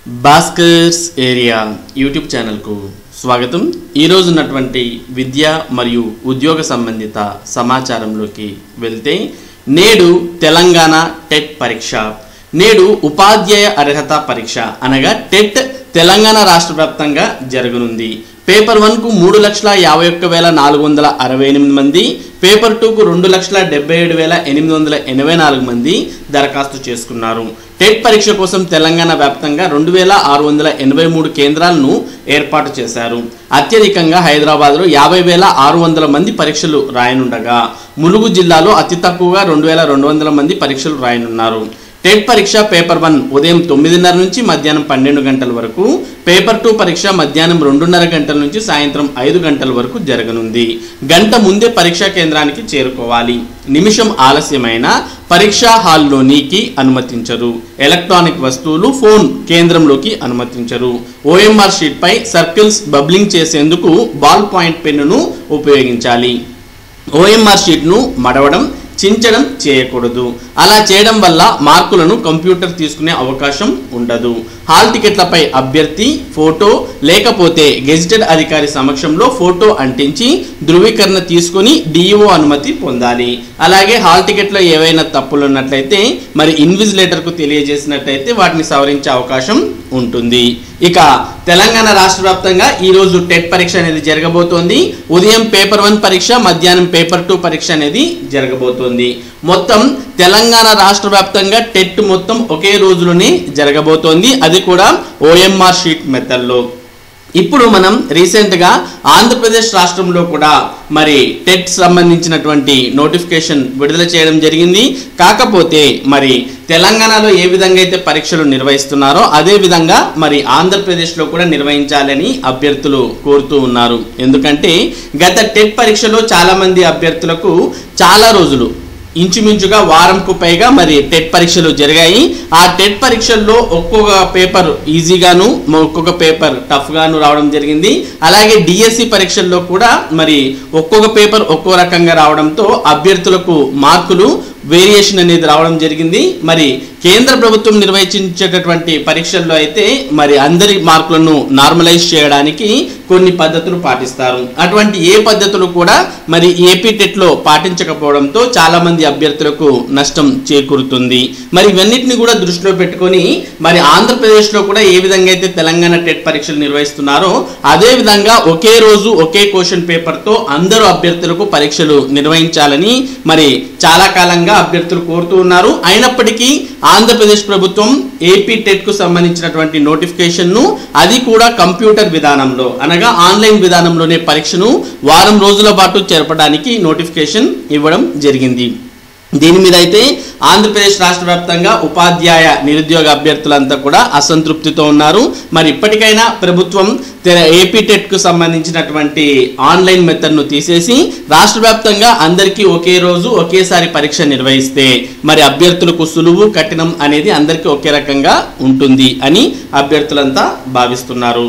Bhaskar's area YouTube ఛానల్కు స్వాగతం ఈరోజు ఉన్నటువంటి విద్య మరియు ఉద్యోగ సంబంధిత సమాచారంలోకి వెళ్తే నేడు తెలంగాణ టెట్ పరీక్ష నేడు ఉపాధ్యాయ అర్హత పరీక్ష అనగా టెట్ తెలంగాణ రాష్ట్ర వ్యాప్తంగా జరగనుంది పేపర్ వన్కు మూడు లక్షల యాభై ఒక్క వేల నాలుగు వందల అరవై ఎనిమిది మంది పేపర్ టూకు రెండు లక్షల డెబ్బై ఏడు వేల ఎనిమిది వందల ఎనభై నాలుగు మంది దరఖాస్తు చేసుకున్నారు టెట్ పరీక్ష కోసం తెలంగాణ వ్యాప్తంగా రెండు వేల ఆరు వందల ఎనభై మూడు కేంద్రాలను ఏర్పాటు చేశారు అత్యధికంగా హైదరాబాద్లో యాభై వేల ఆరు వందల మంది పరీక్షలు రాయనుండగా ములుగు జిల్లాలో అతి తక్కువగా రెండు వేల రెండు వందల మంది పరీక్షలు రాయనున్నారు టెట్ పరీక్ష పేపర్ వన్ ఉదయం తొమ్మిదిన్నర నుంచి మధ్యాహ్నం పన్నెండు గంటల వరకు పేపర్ టూ పరీక్ష మధ్యాహ్నం రెండున్నర గంటల నుంచి సాయంత్రం ఐదు గంటల వరకు జరగనుంది గంట ముందే పరీక్షా కేంద్రానికి చేరుకోవాలి నిమిషం ఆలస్యమైన పరీక్షా హాల్లోనికి అనుమతించరు ఎలక్ట్రానిక్ వస్తువులు ఫోన్ కేంద్రంలోకి అనుమతించరు ఓఎంఆర్ షీట్పై సర్కిల్స్ బబ్లింగ్ చేసేందుకు బాల్ పాయింట్ పెన్నును ఉపయోగించాలి ఓఎంఆర్ షీట్ను మడవడం చించడం చేయకూడదు అలా చేయడం వల్ల మార్కులను కంప్యూటర్ తీసుకునే అవకాశం ఉండదు హాల్ టికెట్లపై అభ్యర్థి ఫోటో లేకపోతే గెజిటెడ్ అధికారి సమక్షంలో ఫోటో అంటించి ధృవీకరణ తీసుకొని డిఈఓ అనుమతి పొందాలి అలాగే హాల్ టికెట్లో ఏవైనా తప్పులు ఉన్నట్లయితే మరి ఇన్విజిలేటర్కు తెలియజేసినట్లయితే వాటిని సవరించే అవకాశం ఉంటుంది ఇక తెలంగాణ రాష్ట్ర వ్యాప్తంగా ఈ రోజు టెట్ పరీక్ష అనేది జరగబోతోంది ఉదయం పేపర్ వన్ పరీక్ష మధ్యాహ్నం పేపర్ టూ పరీక్ష అనేది జరగబోతోంది మొత్తం తెలంగాణ రాష్ట్ర వ్యాప్తంగా టెట్ మొత్తం ఒకే రోజులోనే జరగబోతోంది అది కూడా ఓఎంఆర్ షీట్ మెథడ్లో ఇప్పుడు మనం రీసెంట్గా ఆంధ్రప్రదేశ్ రాష్ట్రంలో కూడా మరి టెట్ సంబంధించినటువంటి నోటిఫికేషన్ విడుదల చేయడం జరిగింది కాకపోతే మరి తెలంగాణలో ఏ విధంగా అయితే పరీక్షలు నిర్వహిస్తున్నారో అదే విధంగా మరి ఆంధ్రప్రదేశ్లో కూడా నిర్వహించాలని అభ్యర్థులు కోరుతూ ఉన్నారు ఎందుకంటే గత టెట్ పరీక్షలో చాలామంది అభ్యర్థులకు చాలా రోజులు ఇంచుమించుగా వారంకు పైగా మరి టెట్ పరీక్షలు జరిగాయి ఆ టెట్ పరీక్షల్లో ఒక్కొక్క పేపర్ ఈజీగాను ఒక్కొక్క పేపర్ టఫ్గాను రావడం జరిగింది అలాగే డిఎస్సి పరీక్షల్లో కూడా మరి ఒక్కొక్క పేపర్ ఒక్కో రకంగా రావడంతో అభ్యర్థులకు మార్కులు వేరియేషన్ అనేది రావడం జరిగింది మరి కేంద్ర ప్రభుత్వం నిర్వహించేటటువంటి పరీక్షల్లో అయితే మరి అందరి మార్కులను నార్మలైజ్ చేయడానికి కొన్ని పద్ధతులు పాటిస్తారు అటువంటి ఏ పద్ధతులు కూడా మరి ఏపీ టెట్లో పాటించకపోవడంతో చాలా మంది అభ్యర్థులకు నష్టం చేకూరుతుంది మరి ఇవన్నిటిని కూడా దృష్టిలో పెట్టుకొని మరి ఆంధ్రప్రదేశ్లో కూడా ఏ విధంగా అయితే తెలంగాణ టెట్ పరీక్షలు నిర్వహిస్తున్నారో అదే విధంగా ఒకే రోజు ఒకే క్వశ్చన్ పేపర్తో అందరూ అభ్యర్థులకు పరీక్షలు నిర్వహించాలని మరి చాలా కాలంగా అభ్యర్థులు కోరుతూ ఉన్నారు అయినప్పటికీ ఆంధ్రప్రదేశ్ ప్రభుత్వం ఏపీ టెట్ కు సంబంధించినటువంటి నోటిఫికేషన్ ను అది కూడా కంప్యూటర్ విధానంలో అనగా ఆన్లైన్ విధానంలోనే పరీక్షను వారం రోజుల పాటు జరపడానికి నోటిఫికేషన్ ఇవ్వడం జరిగింది దీని మీద అయితే ఆంధ్రప్రదేశ్ రాష్ట్ర వ్యాప్తంగా ఉపాధ్యాయ నిరుద్యోగ అభ్యర్థులంతా కూడా అసంతృప్తితో ఉన్నారు మరి ఇప్పటికైనా ప్రభుత్వం తె- ఏపీ టెట్ కు సంబంధించినటువంటి ఆన్లైన్ మెథడ్ను తీసేసి రాష్ట్ర వ్యాప్తంగా అందరికీ ఒకే రోజు ఒకేసారి పరీక్ష నిర్వహిస్తే మరి అభ్యర్థులకు సులువు కఠినం అనేది అందరికీ ఒకే రకంగా ఉంటుంది అని అభ్యర్థులంతా భావిస్తున్నారు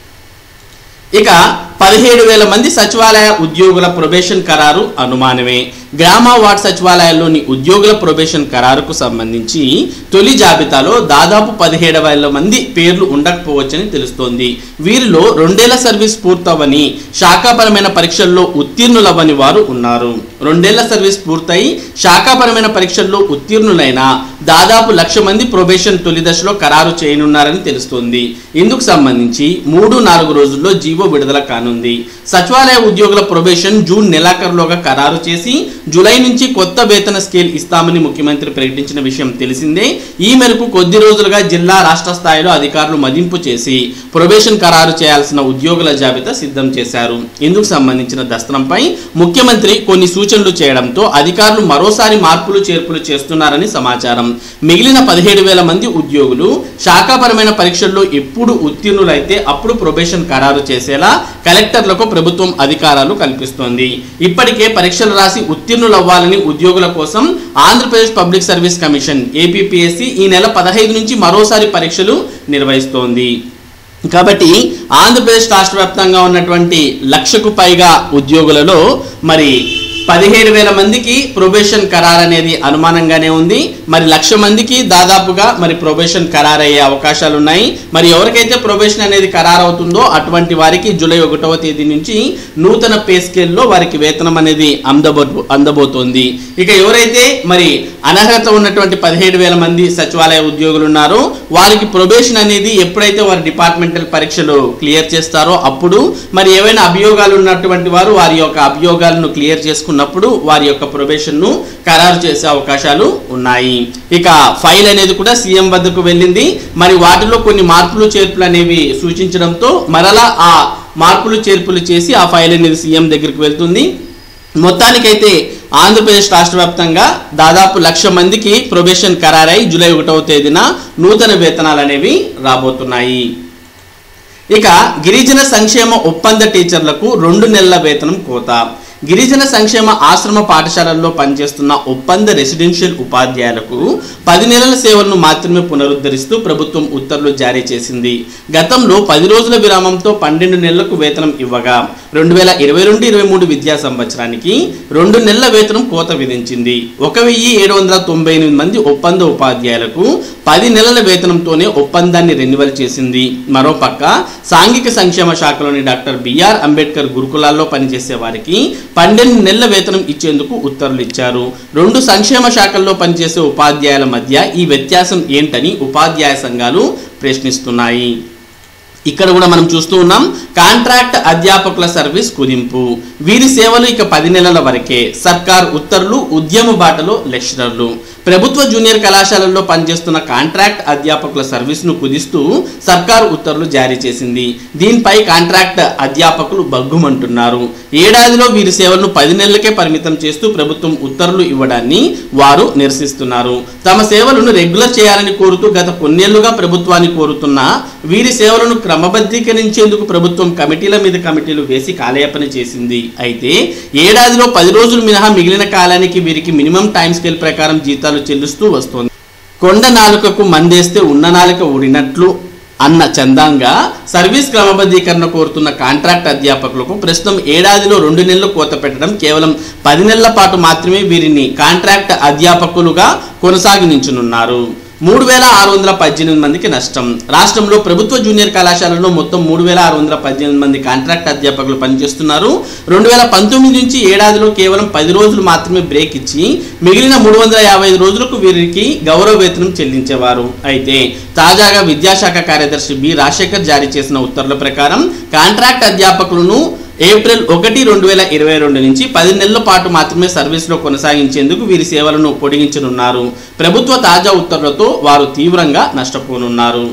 ఇక పదిహేడు వేల మంది సచివాలయ ఉద్యోగుల ప్రొబేషన్ ఖరారు అనుమానమే గ్రామ వార్డ్ సచివాలయాల్లోని ఉద్యోగుల ప్రొబేషన్ ఖరారుకు సంబంధించి తొలి జాబితాలో దాదాపు పదిహేడు వేల మంది పేర్లు ఉండకపోవచ్చని తెలుస్తోంది వీరిలో రెండేళ్ల సర్వీస్ పూర్తవని శాఖాపరమైన పరీక్షల్లో ఉత్తీర్ణులవ్వని వారు ఉన్నారు రెండేళ్ల సర్వీస్ పూర్తయి శాఖాపరమైన పరీక్షల్లో ఉత్తీర్ణులైన దాదాపు లక్ష మంది ప్రొబేషన్ తొలి దశలో ఖరారు చేయనున్నారని తెలుస్తోంది ఇందుకు సంబంధించి మూడు నాలుగు రోజుల్లో జీవో విడుదల కానుంది సచివాలయ ఉద్యోగుల ప్రొబేషన్ జూన్ నెలాఖరులోగా ఖరారు చేసి జూలై నుంచి కొత్త వేతన స్కేల్ ఇస్తామని ముఖ్యమంత్రి ప్రకటించిన విషయం తెలిసిందే ఈ మేరకు కొద్ది రోజులుగా జిల్లా రాష్ట్ర స్థాయిలో అధికారులు మదింపు చేసి ప్రొబేషన్ ఖరారు చేయాల్సిన ఉద్యోగుల జాబితా సిద్ధం చేశారు ఇందుకు సంబంధించిన దస్త్రంపై ముఖ్యమంత్రి కొన్ని సూచనలు చేయడంతో అధికారులు మరోసారి మార్పులు చేర్పులు చేస్తున్నారని సమాచారం మిగిలిన పదిహేడు వేల మంది ఉద్యోగులు శాఖాపరమైన పరీక్షల్లో ఎప్పుడు ఉత్తీర్ణులైతే అప్పుడు ప్రొబేషన్ ఖరారు చేసేలా కలెక్టర్లకు ప్రభుత్వం అధికారాలు కల్పిస్తోంది ఇప్పటికే పరీక్షలు రాసి ఉత్తీర్ణులవ్వాలని ఉద్యోగుల కోసం Andhra Pradesh public service commission APPSC ఈ నెల పదహైదు నుంచి మరోసారి పరీక్షలు నిర్వహిస్తోంది కాబట్టి ఆంధ్రప్రదేశ్ రాష్ట్ర వ్యాప్తంగా ఉన్నటువంటి లక్షకు పైగా ఉద్యోగులలో మరి పదిహేడు వేల మందికి ప్రొబేషన్ ఖరారు అనేది అనుమానంగానే ఉంది మరి లక్ష మందికి దాదాపుగా మరి ప్రొబేషన్ ఖరారయ్యే అవకాశాలు ఉన్నాయి మరి ఎవరికైతే ప్రొబేషన్ అనేది ఖరారు అవుతుందో అటువంటి వారికి జూలై ఒకటవ తేదీ నుంచి నూతన పే స్కేల్లో వారికి వేతనం అనేది అందబో అందబోతోంది ఇక ఎవరైతే మరి అనర్హత ఉన్నటువంటి పదిహేడు వేల మంది సచివాలయ ఉద్యోగులు ఉన్నారో వారికి ప్రొబేషన్ అనేది ఎప్పుడైతే వారి డిపార్ట్మెంటల్ పరీక్షలు క్లియర్ చేస్తారో అప్పుడు మరి ఏవైనా అభియోగాలు ఉన్నటువంటి వారు వారి యొక్క అభియోగాలను క్లియర్ చేసుకున్నప్పుడు వారి యొక్క ప్రొబేషన్ ను ఖరారు చేసే అవకాశాలు ఉన్నాయి ఇక ఫైల్ అనేది కూడా సీఎం వద్దకు వెళ్ళింది మరి వాటిలో కొన్ని మార్పులు చేర్పులు అనేవి సూచించడంతో మరలా ఆ మార్పులు చేర్పులు చేసి ఆ ఫైల్ అనేది సీఎం దగ్గరికి వెళ్తుంది మొత్తానికైతే ఆంధ్రప్రదేశ్ రాష్ట్ర వ్యాప్తంగా దాదాపు లక్ష మందికి ప్రొబేషన్ ఖరారై జూలై ఒకటవ తేదీన నూతన వేతనాలు అనేవి రాబోతున్నాయి ఇక గిరిజన సంక్షేమ ఒప్పంద టీచర్లకు రెండు నెలల వేతనం కోత గిరిజన సంక్షేమ ఆశ్రమ పాఠశాలల్లో పనిచేస్తున్న ఒప్పంద రెసిడెన్షియల్ ఉపాధ్యాయులకు పది నెలల సేవలను మాత్రమే పునరుద్ధరిస్తూ ప్రభుత్వం ఉత్తర్వులు జారీ చేసింది గతంలో పది రోజుల విరామంతో పన్నెండు నెలలకు వేతనం ఇవ్వగా రెండు వేల ఇరవై రెండు ఇరవై మూడు విద్యా సంవత్సరానికి రెండు నెలల వేతనం కోత విధించింది ఒక వెయ్యి ఏడు వందల తొంభై ఎనిమిది మంది ఒప్పంద ఉపాధ్యాయులకు పది నెలల వేతనంతోనే ఒప్పందాన్ని రెన్యువల్ చేసింది మరోపక్క సాంఘిక సంక్షేమ శాఖలోని డాక్టర్ బిఆర్ అంబేద్కర్ గురుకులాల్లో పనిచేసే వారికి పన్నెండు నెలల వేతనం ఇచ్చేందుకు ఉత్తర్వులు ఇచ్చారు రెండు సంక్షేమ శాఖల్లో పనిచేసే ఉపాధ్యాయుల మధ్య ఈ వ్యత్యాసం ఏంటని ఉపాధ్యాయ సంఘాలు ప్రశ్నిస్తున్నాయి ఇక్కడ కూడా మనం చూస్తూ ఉన్నాం కాంట్రాక్ట్ అధ్యాపకుల సర్వీస్ కుదింపు వీరి సేవలు ఇక పది నెలల వరకే సర్కార్ ఉత్తర్వులు ఉద్యమ బాటలో లెక్చరర్లు ప్రభుత్వ జూనియర్ కళాశాలల్లో పనిచేస్తున్న కాంట్రాక్ట్ అధ్యాపకుల సర్వీస్ను కుదిస్తూ సర్కార్ ఉత్తర్వులు జారీ చేసింది దీనిపై కాంట్రాక్ట్ అధ్యాపకులు బగ్గుమంటున్నారు ఏడాదిలో వీరి సేవలను పది నెలలకే పరిమితం చేస్తూ ప్రభుత్వం ఉత్తర్వులు ఇవ్వడాన్ని వారు నిరసిస్తున్నారు తమ సేవలను రెగ్యులర్ చేయాలని కోరుతూ గత కొన్నేళ్లుగా ప్రభుత్వాన్ని కోరుతున్న వీరి సేవలను క్రమబద్ధీకరించేందుకు ప్రభుత్వం కమిటీల మీద కమిటీలు వేసి కాలయాపన చేసింది అయితే ఏడాదిలో పది రోజులు మినహా మిగిలిన కాలానికి వీరికి మినిమం టైం స్కేల్ ప్రకారం జీతాలు చెల్లిస్తూ వస్తోంది కొండ నాలుకకు మందేస్తే ఉన్న నాలుక ఊడినట్లు అన్న చందంగా సర్వీస్ క్రమబద్ధీకరణ కోరుతున్న కాంట్రాక్ట్ అధ్యాపకులకు ప్రస్తుతం ఏడాదిలో రెండు నెలలు కోత పెట్టడం కేవలం పది నెలల పాటు మాత్రమే వీరిని కాంట్రాక్ట్ అధ్యాపకులుగా కొనసాగించనున్నారు మూడు వేల ఆరు వందల పద్దెనిమిది మందికి నష్టం రాష్ట్రంలో ప్రభుత్వ జూనియర్ కళాశాలలో మొత్తం మూడు వేల ఆరు వందల పద్దెనిమిది మంది కాంట్రాక్ట్ అధ్యాపకులు పనిచేస్తున్నారు రెండు వేల పంతొమ్మిది నుంచి ఏడాదిలో కేవలం పది రోజులు మాత్రమే బ్రేక్ ఇచ్చి మిగిలిన మూడు వందల యాభై ఐదు రోజులకు వీరికి గౌరవ వేతనం చెల్లించేవారు అయితే తాజాగా విద్యాశాఖ కార్యదర్శి బి రాజశేఖర్ జారీ చేసిన ఉత్తర్వుల ప్రకారం కాంట్రాక్ట్ అధ్యాపకులను ఏప్రిల్ ఒకటి రెండు వేల ఇరవై రెండు నుంచి పది నెలల పాటు మాత్రమే సర్వీస్లో కొనసాగించేందుకు వీరి సేవలను పొడిగించనున్నారు ప్రభుత్వ తాజా ఉత్తర్వులతో వారు తీవ్రంగా నష్టపోనున్నారు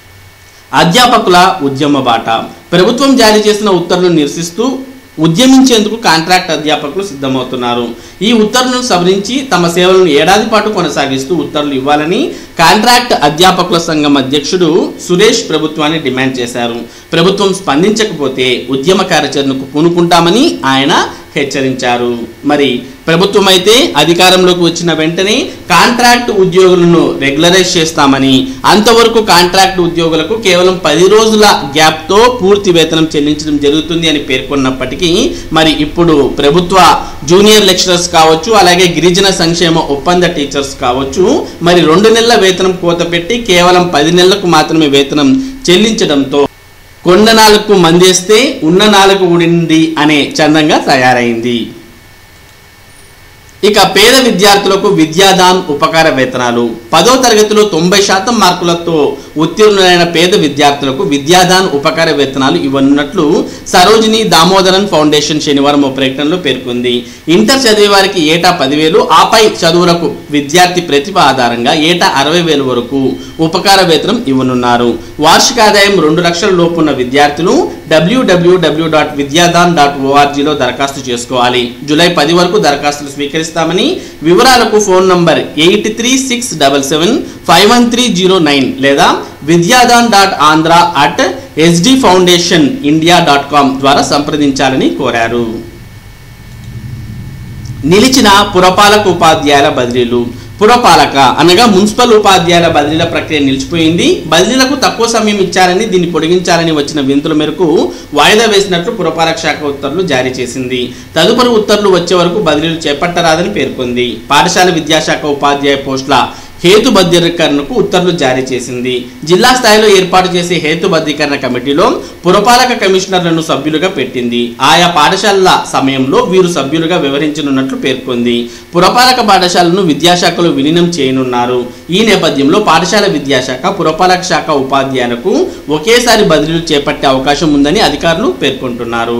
అధ్యాపకుల ఉద్యమ బాట ప్రభుత్వం జారీ చేసిన ఉత్తర్వులను నిరసిస్తూ ఉద్యమించేందుకు కాంట్రాక్ట్ అధ్యాపకులు సిద్ధమవుతున్నారు ఈ ఉత్తర్వులను సవరించి తమ సేవలను ఏడాది పాటు కొనసాగిస్తూ ఉత్తర్వులు ఇవ్వాలని కాంట్రాక్ట్ అధ్యాపకుల సంఘం అధ్యక్షుడు సురేష్ ప్రభుత్వాన్ని డిమాండ్ చేశారు ప్రభుత్వం స్పందించకపోతే ఉద్యమ కార్యాచరణకు పూనుకుంటామని ఆయన హెచ్చరించారు మరి ప్రభుత్వం అయితే అధికారంలోకి వచ్చిన వెంటనే కాంట్రాక్ట్ ఉద్యోగులను రెగ్యులరైజ్ చేస్తామని అంతవరకు కాంట్రాక్ట్ ఉద్యోగులకు కేవలం పది రోజుల గ్యాప్తో పూర్తి వేతనం చెల్లించడం జరుగుతుంది అని పేర్కొన్నప్పటికీ మరి ఇప్పుడు ప్రభుత్వ జూనియర్ లెక్చరర్స్ కావచ్చు అలాగే గిరిజన సంక్షేమ ఒప్పంద టీచర్స్ కావచ్చు మరి రెండు నెలల వేతనం కోత పెట్టి కేవలం పది నెలలకు మాత్రమే వేతనం చెల్లించడంతో కొండ నాలుగు మందేస్తే ఉన్న నాలుగు ఉడింది అనే చందంగా తయారైంది ఇక పేద విద్యార్థులకు విద్యాదాన్ ఉపకార వేతనాలు పదో తరగతిలో తొంభై శాతం మార్కులతో ఉత్తీర్ణులైన పేద విద్యార్థులకు విద్యాదాన్ ఉపకార వేతనాలు ఇవ్వనున్నట్లు సరోజిని దామోదరన్ ఫౌండేషన్ శనివారం ఓ ప్రకటనలో పేర్కొంది ఇంటర్ చదివే వారికి ఏటా పదివేలు ఆపై చదువులకు విద్యార్థి ప్రతిభ ఆధారంగా ఏటా అరవై వేలు వరకు ఉపకార వేతనం ఇవ్వనున్నారు వార్షిక ఆదాయం రెండు లక్షల లోపున్న విద్యార్థులు డబ్ల్యూడబ్ల్యూడబ్ల్యూ డాట్ విద్యాదాన్ డాట్ ఓఆర్జీలో దరఖాస్తు చేసుకోవాలి జూలై పది వరకు దరఖాస్తులు స్వీకరిస్తామని వివరాలకు phone number eight three six double seven five one three zero nine లేదా Vidyadaan dot Andhra at SD foundation India dot com ద్వారా సంప్రదించాలని కోరారు నిలిచిన పురపాలక ఉపాధ్యాయుల బదిలీలు పురపాలక అనగా మున్సిపల్ ఉపాధ్యాయుల బదిలీల ప్రక్రియ నిలిచిపోయింది బదిలీలకు తక్కువ సమయం ఇచ్చారని దీన్ని పొడిగించాలని వచ్చిన వింతుల మేరకు వాయిదా వేసినట్లు పురపాలక శాఖ ఉత్తర్వులు జారీ చేసింది తదుపరి ఉత్తర్వులు వచ్చే వరకు బదిలీలు చేపట్టరాదని పేర్కొంది పాఠశాల విద్యాశాఖ ఉపాధ్యాయ పోస్టుల హేతుబద్ధీకరణకు ఉత్తర్వులు జారీ చేసింది జిల్లా స్థాయిలో ఏర్పాటు చేసే హేతుబద్ధీకరణ కమిటీలో పురపాలక కమిషనర్లను సభ్యులుగా పెట్టింది ఆయా పాఠశాలల సమయంలో వీరు సభ్యులుగా వివరించనున్నట్లు పేర్కొంది పురపాలక పాఠశాలను విద్యాశాఖలో విలీనం చేయనున్నారు ఈ నేపథ్యంలో పాఠశాల విద్యాశాఖ పురపాలక శాఖ ఉపాధ్యాయులకు ఒకేసారి బదిలీలు చేపట్టే అవకాశం ఉందని అధికారులు పేర్కొంటున్నారు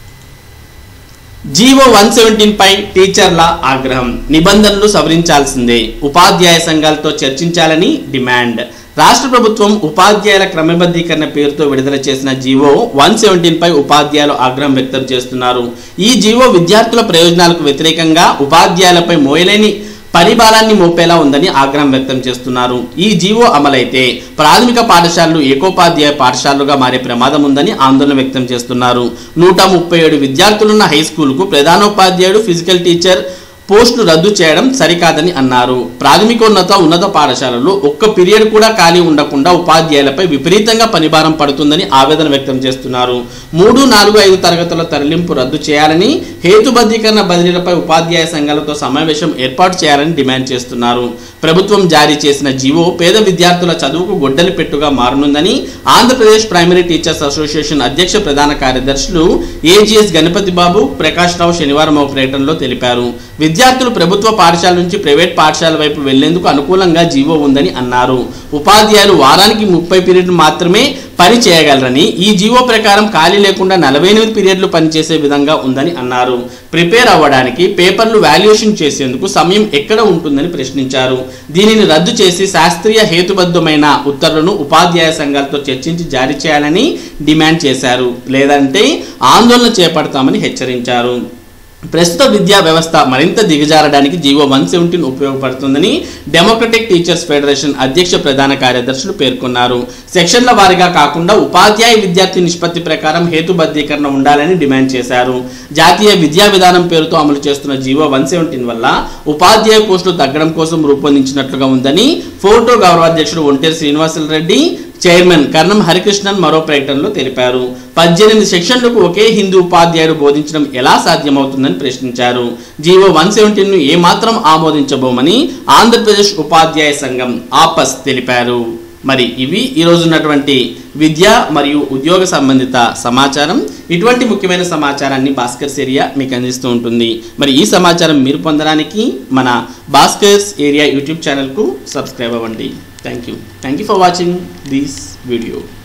జీవో వన్ సెవెంటీన్ పై టీచర్ల ఆగ్రహం నిబంధనలు సవరించాల్సిందే ఉపాధ్యాయ సంఘాలతో చర్చించాలని డిమాండ్ రాష్ట్ర ప్రభుత్వం ఉపాధ్యాయుల క్రమబద్ధీకరణ పేరుతో విడుదల చేసిన జీవో వన్ సెవెంటీన్ పై ఉపాధ్యాయులు ఆగ్రహం వ్యక్తం చేస్తున్నారు ఈ జీవో విద్యార్థుల ప్రయోజనాలకు వ్యతిరేకంగా ఉపాధ్యాయులపై మోయలేని పరిబాలాన్ని మోపేలా ఉందని ఆగ్రహం వ్యక్తం చేస్తున్నారు ఈ జీవో అమలైతే ప్రాథమిక పాఠశాలలు ఏకోపాధ్యాయ పాఠశాలలుగా మారే ప్రమాదం ఉందని ఆందోళన వ్యక్తం చేస్తున్నారు నూట ముప్పై ఏడు విద్యార్థులున్న హై స్కూల్కు ప్రధానోపాధ్యాయుడు ఫిజికల్ టీచర్ పోస్టులు రద్దు చేయడం సరికాదని అన్నారు ప్రాథమికోన్నత ఉన్నత పాఠశాలల్లో ఒక్క పీరియడ్ కూడా ఖాళీ ఉండకుండా ఉపాధ్యాయులపై విపరీతంగా పనిభారం పడుతుందని ఆవేదన వ్యక్తం చేస్తున్నారు మూడు నాలుగు ఐదు తరగతుల తరలింపు రద్దు చేయాలని హేతుబద్ధీకరణ బదిలీలపై ఉపాధ్యాయ సంఘాలతో సమావేశం ఏర్పాటు చేయాలని డిమాండ్ చేస్తున్నారు ప్రభుత్వం జారీ చేసిన జీవో పేద విద్యార్థుల చదువుకు గొడ్డలి పెట్టుగా మారనుందని ఆంధ్రప్రదేశ్ ప్రైమరీ టీచర్స్ అసోసియేషన్ అధ్యక్ష ప్రధాన కార్యదర్శులు ఏజీఎస్ గణపతి బాబు ప్రకాష్ రావు శనివారం ఒక ప్రకటనలో తెలిపారు విద్యార్థులు ప్రభుత్వ పాఠశాల నుంచి ప్రైవేట్ పాఠశాల వైపు వెళ్లేందుకు అనుకూలంగా జీవో ఉందని అన్నారు ఉపాధ్యాయులు వారానికి ముప్పై పీరియడ్లు మాత్రమే పని చేయగలరని ఈ జీవో ప్రకారం ఖాళీ లేకుండా నలభై ఎనిమిది పీరియడ్లు పనిచేసే విధంగా ఉందని అన్నారు ప్రిపేర్ అవ్వడానికి పేపర్లు వాల్యుయేషన్ చేసేందుకు సమయం ఎక్కడ ఉంటుందని ప్రశ్నించారు దీనిని రద్దు చేసి శాస్త్రీయ హేతుబద్ధమైన ఉత్తర్వులను ఉపాధ్యాయ సంఘాలతో చర్చించి జారీ చేయాలని డిమాండ్ చేశారు లేదంటే ఆందోళన చేపడతామని హెచ్చరించారు ప్రస్తుత విద్యా వ్యవస్థ మరింత దిగజారడానికి జీవో వన్ సెవెంటీన్ ఉపయోగపడుతుందని డెమోక్రటిక్ టీచర్స్ ఫెడరేషన్ అధ్యక్ష ప్రధాన కార్యదర్శులు పేర్కొన్నారు సెక్షన్ల వారీగా కాకుండా ఉపాధ్యాయ విద్యార్థి నిష్పత్తి ప్రకారం హేతుబద్ధీకరణ ఉండాలని డిమాండ్ చేశారు జాతీయ విద్యా విధానం పేరుతో అమలు చేస్తున్న జీవో వన్ సెవెంటీన్ వల్ల ఉపాధ్యాయ పోస్టులు తగ్గడం కోసం రూపొందించినట్లుగా ఉందని ఫోటో గౌరవాధ్యక్షుడు ఒంటేరు శ్రీనివాసులు రెడ్డి చైర్మన్ కర్ణం హరికృష్ణన్ మరో ప్రకటనలో తెలిపారు పద్దెనిమిది సెక్షన్లకు ఒకే హిందూ ఉపాధ్యాయుడు బోధించడం ఎలా సాధ్యమవుతుందని ప్రశ్నించారు జీవో వన్ సెవెంటీన్ను ఏమాత్రం ఆమోదించబోమని ఆంధ్రప్రదేశ్ ఉపాధ్యాయ సంఘం ఆపస్ తెలిపారు మరి ఇవి ఈరోజు ఉన్నటువంటి విద్య మరియు ఉద్యోగ సంబంధిత సమాచారం ఇటువంటి ముఖ్యమైన సమాచారాన్ని భాస్కర్స్ ఏరియా మీకు అందిస్తూ ఉంటుంది మరి ఈ సమాచారం మీరు పొందడానికి మన భాస్కర్స్ ఏరియా యూట్యూబ్ ఛానల్కు సబ్స్క్రైబ్ అవ్వండి thank you thank you for watching this video